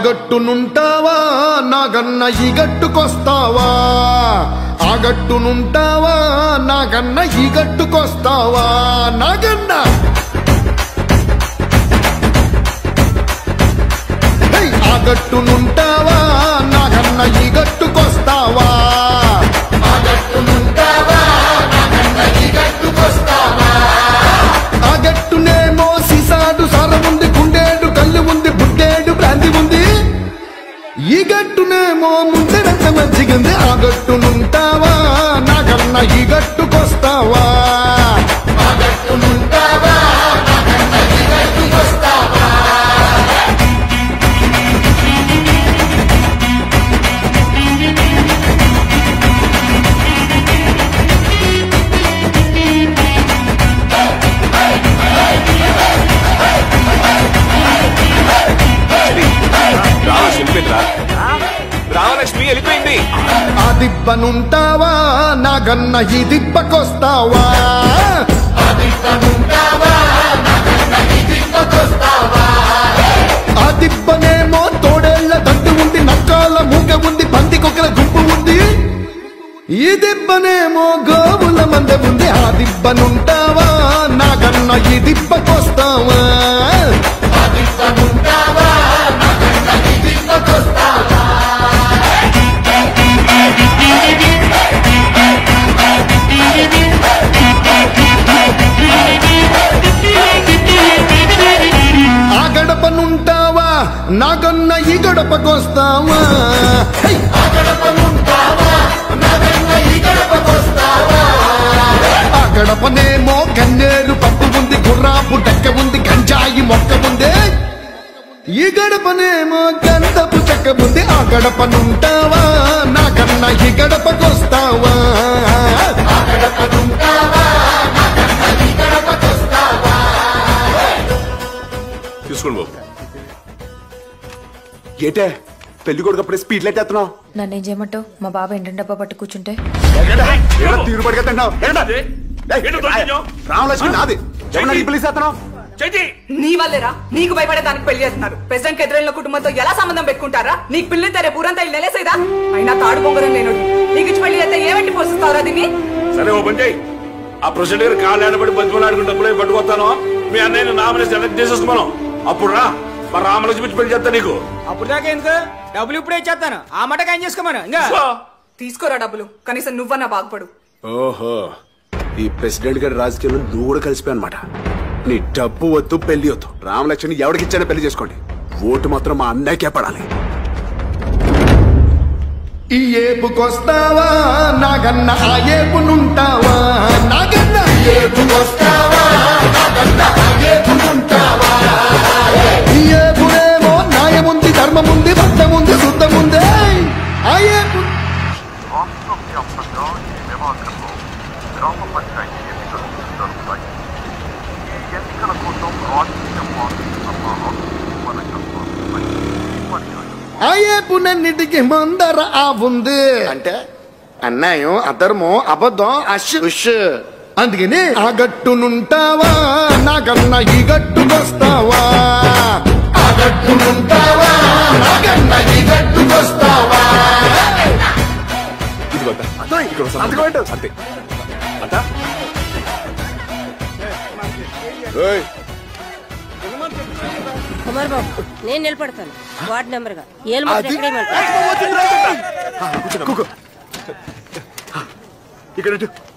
ఆగట్టునుంటావా నాగన్న ఈ గట్టుకొస్తావా ఆగట్టునుంటావా నాగన్న ఈ గట్టుకొస్తావా నాగన్న హే! ఆగట్టునుంటావా నాగన్న ఈ గట్టుకొస్తావా ఆగట్టునుంటావా నాగన్న ఈ గట్టుకొస్తావా ఆ గట్టునేమో సీసాడు సారముంది కుండేడు కళ్ళు ఉంది బుడ్డేడు బ్రాంతి ఉంది ఈ గట్టునేమో ముందరంత మంచిగుంది ఆ గట్టునుంటావా నాకన్న ఈ గట్టుకొస్తావా ఆ గట్టునుంటావా నాకన్న ఈ గట్టుకొస్తావా రా వెళ్ళిపోయిందిరా రామలక్ష్మి వెళ్ళిపోయింది ఆ దిబ్బనుంటావా నాగన్న ఈ దిబ్బకొస్తావా ఆ దిబ్బనేమో తోడేళ్ల దండు ఉంది నక్కాల మూగ ఉంది పందికొకల గుంపు ఉంది ఈ దిబ్బనేమో గోవుల మంద ఉంది ఆ దిబ్బనుంటావా నాగన్న ఈ దిబ్బకొస్తావా ఆ దిబ్బనుంటావా నాగన్న ఈ దిబ్బకొస్తావా ఆ గడపనుంటావా నాగన్న ఈ గడపకొస్తావా హై! ఆ గడపనుంటావా నాగన్న ఈ గడపకొస్తావా ఆ గడపనేమో గన్నేరు పప్పు ఉంది గుర్రాపు డెక్క ఉంది గంజాయి మొక్క ఉంది ఈ గడపనేమో గంధపు చెక్క ఉంది ఆ గడపనుంటావా నాకన్న ఈ గడపకొస్తావా ఆ గడపనుంటావా నాకన్న ఈ గడపకొస్తావా చూసుకోండి బాబు ఏటే పెళ్లి కొడుకు అప్పుడే స్పీడ్ లైట్ ఎత్తున్నావు నన్నేం చేయమంటావు మా బాబా ఎంటంటే డబ్బా పట్టు కూర్చుంటే తీరు పడిగెత్తున్నావు ఏంటో దొరికిందో? రామలక్ష్మి నాది ఎవరన్నా ఈ పెళ్లి చేస్తున్నావు చేతి నీ వల్లేరా నీకు భయపడే దానికి పెళ్లి చేస్తున్నారు ప్రెసిడెంట్ ఎదురైన కుటుంబంతో ఎలా సంబంధం పెట్టుకుంటారా నీకు పిల్లి తెరే పూరంతా ఇల్లు నెలేసేదా అయినా తాడు బొంగరం లేనుడు నీకు ఇచ్చి పెళ్లి చేస్తే ఏమంటి పోషిస్తావురా దీన్ని సరే ఓ పని చేయి ఆ ప్రెసిడెంట్ గారు కాళ్ళు ఆడబడి బతిమలాడుకుంటప్పుడే పట్టుకొస్తాను మీ అన్నయ్యని నామినేషన్ సెలెక్ట్ చేసేసుకున్నాను అప్పుడు రా మా రామలక్ష్మి ఇచ్చి పెళ్లి చేస్తా నీకు అప్పుడు దాకా ఎందుకు డబ్బులు ఇప్పుడే ఇచ్చేస్తాను ఆ మటకు ఏం చేసుకోమను ఇంకా సో, తీసుకోరా డబ్బులు కనీసం నువ్వన్నా బాగుపడు ఓహో ఈ ప్రెసిడెంట్ గారి రాజకీయంలో నువ్వు కూడా కలిసిపోయి అనమాట నీ డబ్బు వద్దు పెళ్లి వద్దు రామలక్ష్మి ఎవరికి ఇచ్చానో పెళ్లి చేసుకోండి ఓటు మాత్రం మా అన్నయ్యకే పడాలి ఈ ఏపుకొస్తావా నాగన్న ఆ ఏపునుంటావా నాగన్న ఈ ఏపుకొస్తావా నాగన్న ఆ ఏపునుంటావా ఈ ఏపునేమో న్యాయముంది ధర్మముంది భక్తముంది శుద్ధముంది ఆ ఏపు రాష్ట్రవ్యాప్తంగా ఈ నెలాఖరులో గ్రామ పంచాయతీ ఎన్నికలు జరుగుతాయి ఈ ఎన్నికల కోసం రాజకీయ పార్టీలు తమ అద్భుతమైన కష్టాలపై పనిచేయాలి ఆ ఏపునన్నిటికి ముందర ఆ ఉంది అంటే అన్యాయం అధర్మం అబద్ధం అష్ ఉష్ అందుకని ఆ గట్టునుంటావా నాగన్న ఈ గట్టుకొస్తావా ఆ గట్టునుంటావా నాగన్న ఈ గట్టుకొస్తావా ఇదిగో అత్త. ఇక్కడ వస్తాను. అంతే అత్త ఏయ్, కుమార్ బాబు నేను నిలబడతాను వార్డ్ నెంబర్ గా ఏళ్ళు అది- ఎక్కడేమంటారు కూర్చో. ఇక్కడ ఇటు.